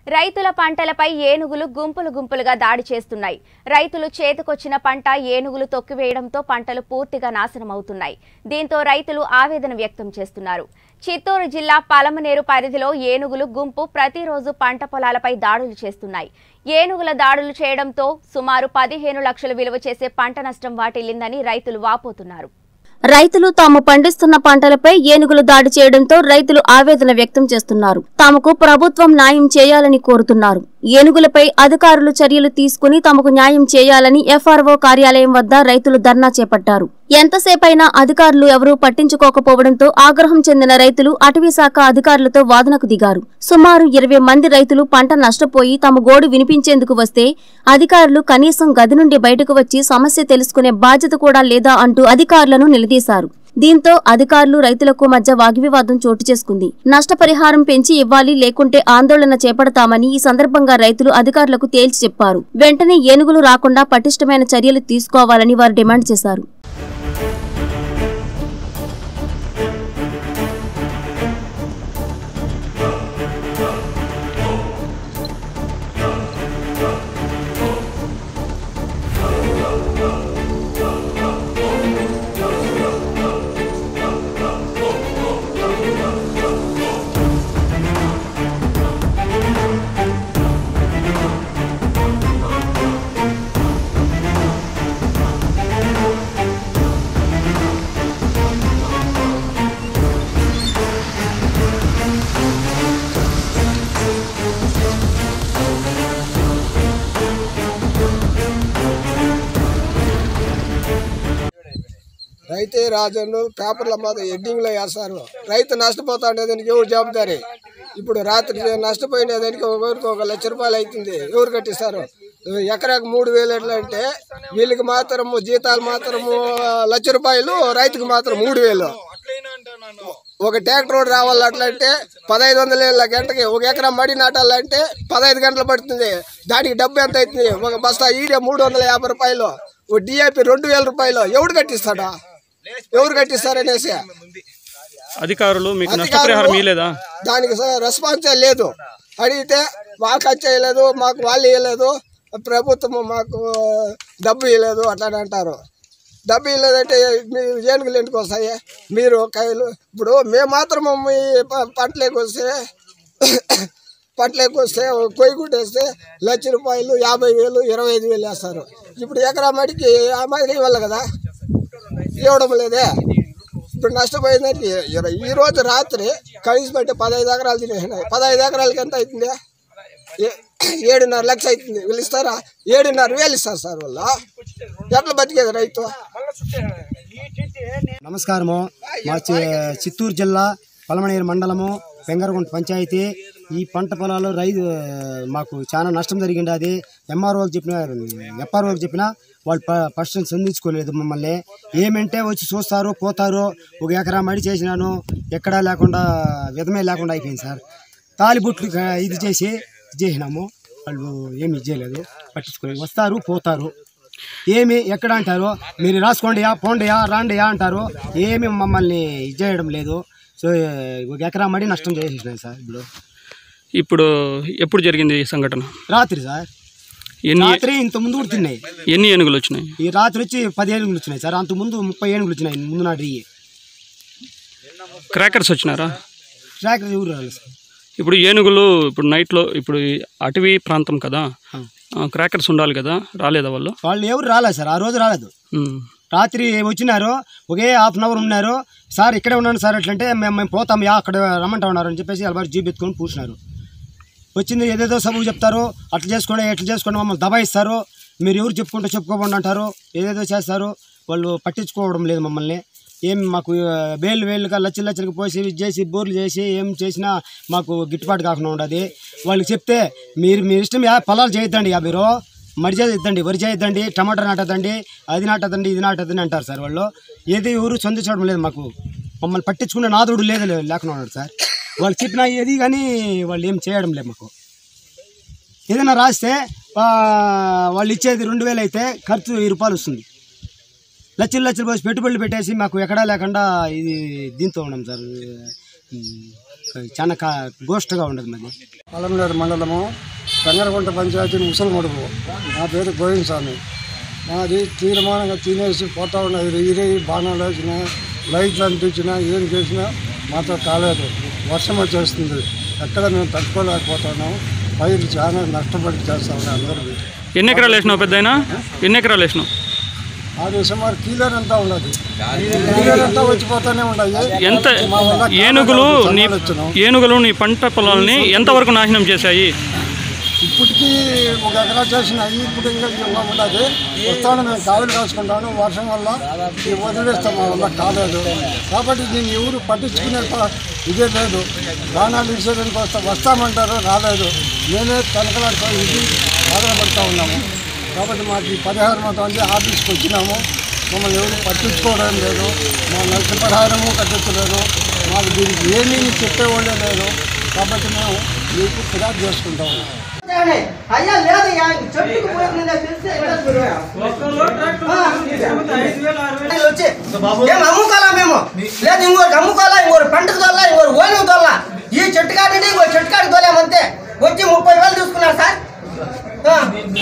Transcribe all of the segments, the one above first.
రైతుల పంటలపై ఏనుగులు గుంపులు గుంపులుగా దాడి చేస్తున్నాయి రైతులు చేతికొచ్చిన పంట ఏనుగులు తొక్కివేయడంతో పంటలు పూర్తిగా నాశనమవుతున్నాయి దీంతో రైతులు ఆవేదన వ్యక్తం చేస్తున్నారు చిత్తూరు జిల్లా పలమనేరు పరిధిలో ఏనుగులు గుంపు ప్రతిరోజు పంట పొలాలపై దాడులు చేస్తున్నాయి ఏనుగుల దాడులు చేయడంతో సుమారు పదిహేను లక్షలు విలువ చేసే పంట నష్టం వాటిల్లిందని రైతులు వాపోతున్నారు రైతులు తాము పండిస్తున్న పంటలపై ఏనుగులు దాడి చేయడంతో రైతులు ఆవేదన వ్యక్తం చేస్తున్నారు తమకు ప్రభుత్వం న్యాయం చేయాలని కోరుతున్నారు ఏనుగులపై అధికారులు చర్యలు తీసుకుని తమకు న్యాయం చేయాలని ఎఫ్ఆర్ఓ కార్యాలయం వద్ద రైతులు ధర్నా చేపట్టారు ఎంతసేపైనా అధికారులు ఎవరూ పట్టించుకోకపోవడంతో ఆగ్రహం చెందిన రైతులు అటవీ శాఖ అధికారులతో వాదనకు దిగారు సుమారు ఇరవై మంది రైతులు పంట నష్టపోయి తమ గోడు వినిపించేందుకు వస్తే అధికారులు కనీసం గది నుండి బయటకు వచ్చి సమస్య తెలుసుకునే బాధ్యత కూడా లేదా అంటూ అధికారులను నిలదీశారు దీంతో అధికారులు రైతులకు మధ్య వాగ్వివాదం చోటు చేసుకుంది నష్టపరిహారం పెంచి ఇవ్వాలి లేకుంటే ఆందోళన చేపడతామని ఈ సందర్భంగా రైతులు అధికారులకు తేల్చి చెప్పారు వెంటనే ఏనుగులు రాకుండా పటిష్టమైన చర్యలు తీసుకోవాలని వారు డిమాండ్ చేశారు రైతే రాజన్ను పేపర్ల మాత్రం ఎడ్డింగ్లో వేస్తారు రైతు నష్టపోతాడే దానికి ఎవరు జవాబుదారి ఇప్పుడు రాత్రి నష్టపోయిన దానికి ఒకరికి ఒక లక్ష రూపాయలు అవుతుంది ఎవరు కట్టిస్తారు ఎకరాకు మూడు వేలు ఎట్లా అంటే వీళ్ళకి మాత్రము జీతాలు మాత్రము లక్ష రూపాయలు రైతుకు మాత్రం మూడు వేలు ఒక ట్రాక్టర్ రోడ్ రావాలి అట్లా అంటే పదహైదు వందల ఏళ్ళ గంటకి ఒక ఎకరా మడి నాటాలంటే పదహైదు గంటలు పడుతుంది దానికి డబ్బు ఎంత అవుతుంది ఒక బస్తా ఈడే మూడు వందల యాభై రూపాయలు ఓ డిఏపి రెండు వేల రూపాయలు ఎవడు కట్టిస్తాడా ఎవరు కట్టిస్తారనేసి అధికారులు మీకు నష్టపరిహారం ఇవ్వలేదా దానికి స- రెస్పాన్సే లేదు అడిగితే మాకు అది చేయలేదు మాకు వాళ్ళు ఇవ్వలేదు ప్రభుత్వం మాకు డబ్బు ఇవ్వలేదు అట్లా అని అంటారు డబ్బు ఇవ్వలేదంటే మీ ఏనుగులు ఎందుకు వస్తాయి మీరు కాయలు ఇప్పుడు మేము మాత్రం మీ ప- పంటలోకి వస్తే పంటలోకి వస్తే కొయ్యి కుట్టేస్తే లక్ష రూపాయలు యాభై వేలు ఇరవై ఐదు వేలు వేస్తారు ఇప్పుడు ఎకరా మడికి ఆ మాదిరి ఇవ్వాలి కదా ఇవ్వడం లేదే ఇప్పుడు నష్టపోయిందంటే ఈ- ఈ రోజు రాత్రి కనీసం అంటే పదహైదు ఎకరాలు తినేసినాయి పదహైదు ఎకరాలకి ఎంత అవుతుంది ఏ- ఏడున్నర లక్ష అవుతుంది వీళ్ళు ఇస్తారా ఏడున్నర వేలు ఇస్తారు సార్ వాళ్ళు ఎట్లా బతికేది రైతు నమస్కారము మా చి- చిత్తూరు జిల్లా పలమనేరు మండలము వెంగరగుంట పంచాయతీ ఈ పంట పొలాలు రైతు మాకు చాలా నష్టం జరిగింది అది ఎంఆర్ఓకి చెప్పిన ఎఫ్ఆర్ఓకి చెప్పినా వాళ్ళు ప- ఫస్ట్ సంధించుకోలేదు మమ్మల్ని ఏమంటే వచ్చి చూస్తారు పోతారు ఒక ఎకరా మడి చేసినాను ఎక్కడా లేకుండా విధమే లేకుండా అయిపోయింది సార్ తాలిబుట్లు క- ఇది చేసి ఇది చేసినాము వాళ్ళు ఏమి ఇది చేయలేదు పట్టించుకోలేదు వస్తారు పోతారు ఏమి ఎక్కడ అంటారు మీరు రాసుకోండియా పోండియా రాండియా అంటారు ఏమి మమ్మల్ని ఇది చేయడం లేదు సో ఒక ఎకరా మడి నష్టం చేసేసినాయి సార్ ఇప్పుడు ఇప్పుడు ఎప్పుడు జరిగింది ఈ సంఘటన రాత్రి సార్ ఎన్ని రాత్రి ఇంత ముందు కూడా తిన్నాయి ఎన్ని ఏనుగులు వచ్చినాయి ఈ రాత్రి వచ్చి పది ఏనుగులు వచ్చినాయి సార్ అంత ముందు ముప్పై ఏనుగులు వచ్చినాయి ముందు నాటి ఇయ్యి. క్రాకర్స్ వచ్చినారా ట్రాక్టర్ ఎవరు రాలేదు సార్ ఇప్పుడు ఏనుగులు ఇప్పుడు నైట్లో ఇప్పుడు ఈ అటవీ ప్రాంతం కదా ఆ. ఆ, క్రాకర్స్ ఉండాలి కదా రాలేదా వాళ్ళు వాళ్ళు ఎవరు రాలేదు సార్ ఆ రోజు రాలేదు ఉమ్. రాత్రి వచ్చినారు ఒకే హాఫ్ అన్ అవర్ ఉన్నారు సార్ ఇక్కడే ఉన్నాను సార్ ఎట్లంటే మేము మేము పోతాం యా అక్కడ రమ్మంటా ఉన్నారు అని చెప్పేసి అలవాటు జీప్ ఎత్తుకొని పూసినారు వచ్చింది ఏదేదో సబు చెప్తారు అట్లా చేసుకోండి ఎట్లా చేసుకోండి మమ్మల్ని దబాయిస్తారు మీరు ఎవరు చెప్పుకుంటే చెప్పుకోకుండా అంటారు ఏదేదో చేస్తారు వాళ్ళు పట్టించుకోవడం లేదు మమ్మల్ని ఏం మాకు ఆ, వేలు వేలుగా లచ్చలు లచ్చలకు పోసి ఇది చేసి బోర్లు చేసి ఏం చేసినా మాకు గిట్టుబాటు కాకుండా ఉండదు వాళ్ళకి చెప్తే మీరు మీ ఇష్టం యా పొలాలు చేయొద్దండి యా మీరు మడి చేయొద్దండి వరి చేయొద్దండి టమాటా నాటదండి అది నాటదండి ఇది నాటదని అంటారు సార్ వాళ్ళు ఏది ఎవరు చొందించడం లేదు మాకు మమ్మల్ని పట్టించుకునే నాదుడు లేదు లే- లేకుండా ఉన్నాడు సార్ వాళ్ళు చెప్పినా ఏది కానీ వాళ్ళు ఏం చేయడం లేదు మాకు ఏదైనా రాస్తే ఆ, వాళ్ళు ఇచ్చేది రెండు వేలు అయితే ఖర్చు వెయ్యి రూపాయలు వస్తుంది లక్షలు లక్షలు పోసి పెట్టుబడులు పెట్టేసి మాకు ఎక్కడా లేకుండా ఇది దీంతో ఉన్నాం సార్ ఉమ్, చాలా కా గోష్ఠగా ఉండదు మరి పొలంనేరు మండలము తంగరగుంట పంచాయతీ ముసలిమడుగు నా పేరు గోవింద్ స్వామి మాది తీర్మానంగా తినేసి పోతా ఉన్నది ఇరే బాణాలు వేసినా లైట్లు అంటించినా ఏం చేసినా మాతో కాలేదు వర్షం వచ్చేస్తుంది ఎక్కడ మేము తట్టుకోలేకపోతున్నాం పైరు చాలా నష్టపడి చేస్తా ఉన్నాం అందరికీ ఎన్ని ఎకరాలు వేసినావు పెద్ద ఎన్ని ఎకరాలు వేసినావు అది సుమారు కీలర్ అంతా ఉండదు కీలర్ అంతా వచ్చిపోతానే ఉన్నాయి ఎంత మా వల్ల ఏనుగులు నీ కాలేదు, వచ్చినాం. ఏనుగులు నీ పంట పొలాలని ఎంతవరకు నాశనం చేశాయి ఇప్పటికీ ఒక ఎకరా చేసినాయి ఇప్పుడు ఇంకా ఇంకా ఉండదు వస్తాను మేము కావులు కాసుకుంటాను వర్షం వల్ల ఈ వదిలేస్తాం మా వల్ల కాలేదు కాబట్టి దీన్ని ఎవరు పట్టించుకునే ప- ఇదే లేదు బాణాలు ఇచ్చేదానికి వస్తా వస్తామంటారు రాలేదు నేనే తనకలాడుతూ ఇది బాధపడుతూ ఉన్నాము కాబట్టి మాకు ఈ పరిహారం మొత్తం అంటే ఆఫీస్కి వచ్చినాము మమ్మల్ని ఎవరు పట్టించుకోవడం లేదు మా నష్టపరిహారము కట్టించలేదు మాకు దీనికి ఏమీ చెప్పేవాళ్ళే లేదు కాబట్టి మేము మీకు ఫిర్యాదు చేసుకుంటా ఉన్నాం అయ్యా లేదు చెట్టుకు పోయిందా తెలిస్తే వచ్చి ఏం అమ్ముకోవాలా మేము లేదు ఇంకోటి అమ్ముకోవాలా ఇంకోటి పంటకు తోలా ఇంకోటి ఓని తోలా ఈ చెట్టు కాడి ఇంకో చెట్టు కాడి తోలేమంతే వచ్చి ముప్పై వేలు తీసుకున్నారు సార్ ఆ.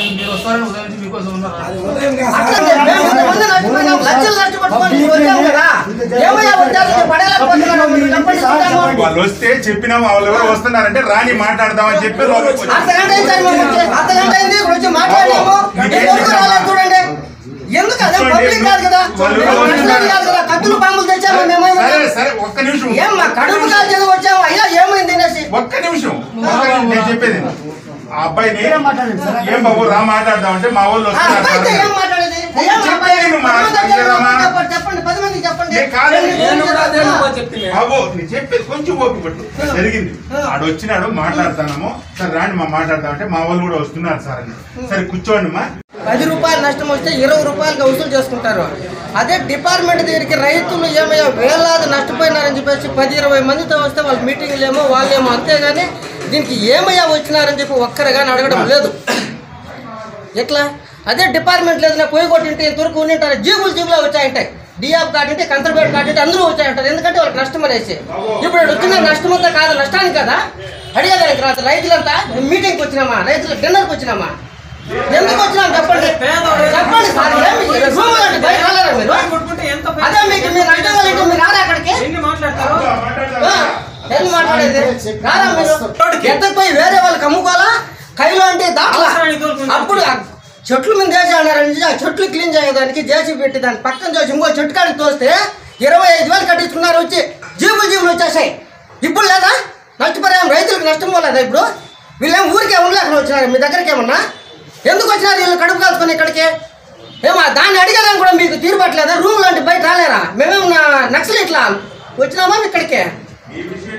అట్లనే మేము ఇంతమంది నష్టపోయినాం, లక్షలు నష్టపట్టుకొని మీరు వచ్చాము కదా ఏమయ్యా వచ్చారు పడేలా మీరు చెప్పండి చూద్దాము. వాళ్ళు వస్తే చెప్పినాము వాళ్ళు ఎవరు వస్తున్నారంటే రాని మాట్లాడదామని చెప్పి లోపలికి వచ్చాం. అర్ధగంట అయింది సార్ మేము వచ్చి. అర్ధగంట అయింది ఇప్పుడు వచ్చి మాట్లాడాము ఎందుకు రాలేదు చూడండి ఎందుకు అదే పబ్లిక్ కాదు కదా మేము మనుషులం కాదు కదా కత్తులు బాంబులు తెచ్చాము మేమేమో సరే సరే ఒక్క నిమిషం ఏం మా కడుపు కాదు చేసి వచ్చాము అయ్యా ఏమైంది తినేసి ఒక్క నిమిషం ఒక్క నిమిషం. నేను చెప్పేది ఆ అబ్బాయిని ఏం బాబు రా మాట్లాడదాం అంటే మా వాళ్ళు ఆ వస్తున్నారు అబ్బాయితో సార్. ఏం మాట్లాడేది నేను ఏం చెప్పేది నువ్వు మా- పది మంది వచ్చారు, చెప్పమ్మా. చెప్పండి, చెప్పండి పది మందికి చెప్పండి నేను కాదని నేను కూడా అదే బాబు నేను చెప్పేది కొంచెం ఓపిక పట్టు జరిగింది ఆడు వచ్చినాడు మాట్లాడతాము సరే రాండి మా మాట్లాడదాం అంటే మా వాళ్ళు కూడా వస్తున్నారు సార్ అని సరే కూర్చోండి మా పది రూపాయలు నష్టం వస్తే ఇరవై రూపాయలుగా వసూలు చేసుకుంటారు అదే డిపార్ట్మెంట్ దగ్గరికి రైతులు ఏమయ్యా వేలాది నష్టపోయినారని చెప్పేసి పది ఇరవై మందితో వస్తే వాళ్ళ మీటింగ్లు ఏమో వాళ్ళేమో అంతేగాని దీనికి ఏమయ్యా వచ్చినారని చెప్పి ఒక్కరు కానీ అడగడం లేదు ఎట్లా అదే డిపార్ట్మెంట్ లేదు నాకు పోయి కొట్టింటే ఇంతవరకు ఉండింటారు జీబులు జీబులు వచ్చాయంటాయి డిఆఫ్ కాటింటే కంతర్పేట కాటింటే అందరూ వచ్చాయంటారు ఎందుకంటే వాళ్ళకి నష్టం అనేసి ఇప్పుడు వచ్చిన నష్టం అంతా కాదు నష్టానికి కదా అడిగేదానికి రాదు రైతులంతా మీటింగ్కి వచ్చినామా రైతులు డిన్నర్కి వచ్చినామా ఎందుకు వచ్చినాం చెప్పండి చెప్పండి సార్ ఏమి రూమ్ అంటే బయట రాలేరా మీరు అదే మీకు మీరు నష్టం కలిగితే మీరు రారా అక్కడికి ఆ, ఏం మాట్లాడేది రారా మీరు ఎంతకు పోయి వేరే వాళ్ళకి అమ్ముకోవాలా కైలో అంటే దాట్లా అప్పుడు ఆ చెట్లు మీద వేసి అన్నారండి ఆ చెట్లు క్లీన్ చేయడానికి జేసీ పెట్టి దాని పక్కన చూసి ఇంకో చెట్టు కాడికి తోస్తే ఇరవై ఐదు వేలు కట్టించుకున్నారు వచ్చి జీబులు జీబులు వచ్చేసాయి ఇప్పుడు లేదా నష్టపరిహారం రైతులకు నష్టం పోలేదా ఇప్పుడు వీళ్ళేం ఊరికే ఉండలేక వచ్చినారు మీ దగ్గరికి ఏమన్నా ఎందుకు వచ్చినారు వీళ్ళు కడుపు కాల్చుకొని ఇక్కడికి ఏమా దాన్ని అడిగేదాన్ని కూడా మీకు తీరుపట్లేదా రూమ్ లాంటి బయట రాలేరా మేమేమన్నా నక్సల్ ఇట్లా వచ్చినామా ఇక్కడికి